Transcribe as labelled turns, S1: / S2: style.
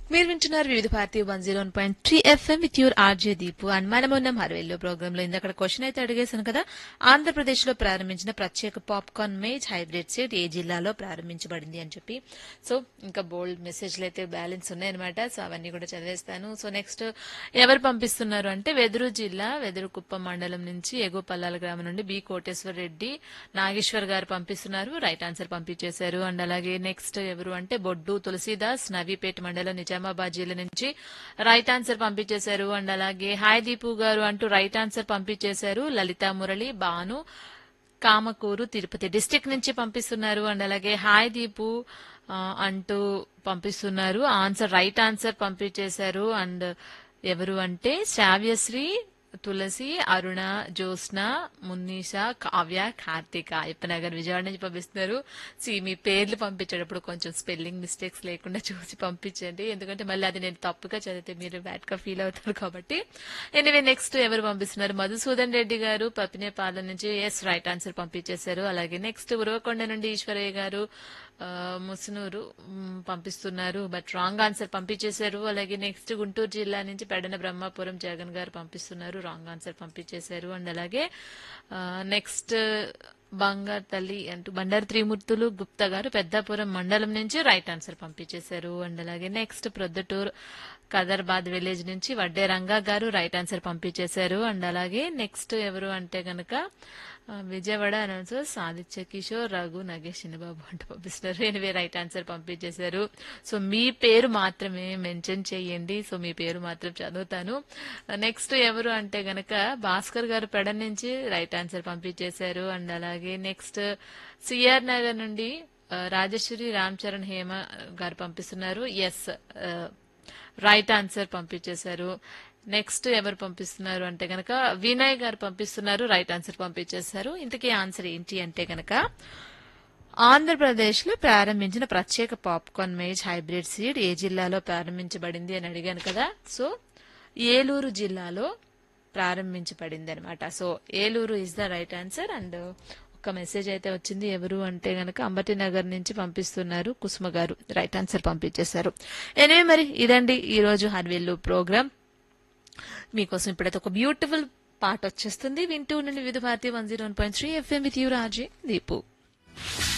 S1: మీరు వింటున్నారు Vividh Bharati one zero point three FM with your RJ Deepu and మనం ఉన్నాం హర్వేల్లో ప్రోగ్రామ్ లో ఇందాక క్వశ్చన్ అయితే అడిగేశాను కదా ఆంధ్రప్రదేశ్ లో ప్రారంభించిన ప్రత్యేక పాప్కార్న్ మేజ్ హైబ్రిడ్ సీడ్ ఏ జిల్లాలో ప్రారంభించబడింది అని చెప్పి సో ఇంకా బోల్డ్ మెసేజ్లు అయితే బ్యాలెన్స్ ఉన్నాయన్నమాట సో అవన్నీ కూడా చదివేస్తాను సో నెక్స్ట్ ఎవరు పంపిస్తున్నారు అంటే వెదురు జిల్లా వెదురుకుప్పం మండలం నుంచి ఎగువ పల్లాల గ్రామం నుండి బి కోటేశ్వర్ రెడ్డి నాగేశ్వర్ గారు పంపిస్తున్నారు రైట్ ఆన్సర్ పంపించేశారు అండ్ అలాగే నెక్స్ట్ ఎవరు అంటే బొడ్డు తులసీదాస్ నవీపేట మండలం నిజామాబాద్ జిల్లా నుంచి రైట్ ఆన్సర్ పంపించేశారు అండ్ అలాగే హాయ్ దీపు గారు అంటూ రైట్ ఆన్సర్ పంపించేశారు లలితా మురళి బాను కామకూరు తిరుపతి డిస్టిక్ నుంచి పంపిస్తున్నారు అండ్ అలాగే హాయ్ దీపు ఆ, అంటూ పంపిస్తున్నారు ఆన్సర్ రైట్ ఆన్సర్ పంపించేశారు అండ్ ఎవరు అంటే శ్రావ్యశ్రీ తులసి అరుణ జ్యోత్స్న మున్నీష కావ్య కార్తిక ఇప్పనగర్ విజయవాడ నుంచి పంపిస్తున్నారు సి మీ పేర్లు పంపించేటప్పుడు కొంచెం స్పెల్లింగ్ మిస్టేక్స్ లేకుండా చూసి పంపించండి ఎందుకంటే మళ్ళీ అది నేను తప్పుగా చదివితే మీరు బ్యాడ్ గా ఫీల్ అవుతారు కాబట్టి ఎనివే నెక్స్ట్ ఎవరు పంపిస్తున్నారు మధుసూదన్ రెడ్డి గారు పప్పినేపాలెం నుంచి ఎస్ రైట్ ఆన్సర్ పంపించేశారు అలాగే నెక్స్ట్ ఉరవకొండ నుండి ఈశ్వరయ్య గారు ఆ, ముసునూరు మ్, పంపిస్తున్నారు బట్ రాంగ్ ఆన్సర్ పంపించేశారు అలాగే నెక్స్ట్ గుంటూరు జిల్లా నుంచి పెడన బ్రహ్మాపురం జగన్ గారు పంపిస్తున్నారు రాంగ్ ఆన్సర్ పంపించేశారు అండ్ అలాగే నెక్స్ట్ బంగారు తల్లి అంటూ బండారు త్రిమూర్తులు గుప్తా గారు పెద్దాపురం మండలం నుంచి రైట్ ఆన్సర్ పంపించేశారు అండ్ అలాగే నెక్స్ట్ ప్రొద్దుటూరు కదర్బాద్ విలేజ్ నుంచి వడ్డే రంగా గారు రైట్ ఆన్సర్ పంపించేశారు అండ్ అలాగే నెక్స్ట్ ఎవరు అంటే గనక ఆ, విజయవాడ అనౌన్సర్ ఆదిత్య కిషోర్ రఘు నగేష్ చిన్నబాబు అంటూ పంపిస్తున్నారు ఎనివే రైట్ ఆన్సర్ పంపించేశారు సో మీ పేరు మాత్రమే మెన్షన్ చేయండి సో మీ పేరు మాత్రం చదువుతాను నెక్స్ట్ ఎవరు అంటే గనక భాస్కర్ గారు పెడ నుంచి రైట్ ఆన్సర్ పంపించేశారు అండ్ అలాగే నెక్స్ట్ సిఆర్ నగర్ నుండి ఆ, రాజేశ్వరి రామ్ చరణ్ హేమ గారు పంపిస్తున్నారు ఎస్ రైట్ ఆన్సర్ పంపించేశారు నెక్స్ట్ ఎవరు పంపిస్తున్నారు అంటే గనక వినయ్ గారు పంపిస్తున్నారు రైట్ ఆన్సర్ పంపించేశారు ఇంతకీ ఆన్సర్ ఏంటి అంటే గనక ఆంధ్రప్రదేశ్ లో ప్రారంభించిన ప్రత్యేక పాప్కార్న్ మేజ్ హైబ్రిడ్ సీడ్ ఏ జిల్లాలో ప్రారంభించబడింది అని అడిగాను కదా సో ఏలూరు జిల్లాలో ప్రారంభించబడింది అనమాట so Eluru is the right answer and ఒక మెసేజ్ అయితే వచ్చింది ఎవరు అంటే గనక అంబటి నగర్ నుంచి పంపిస్తున్నారు కుసుమ గారు రైట్ ఆన్సర్ పంపించేశారు ఎనివే మరి ఇదండి ఈ రోజు హర్వేల్లు ప్రోగ్రామ్ మీకోసం ఇప్పుడైతే ఒక బ్యూటిఫుల్ పాట వచ్చేస్తుంది వింటూ ఉండండి Vividh Bharati one zero one point three FM with you Raji Deepu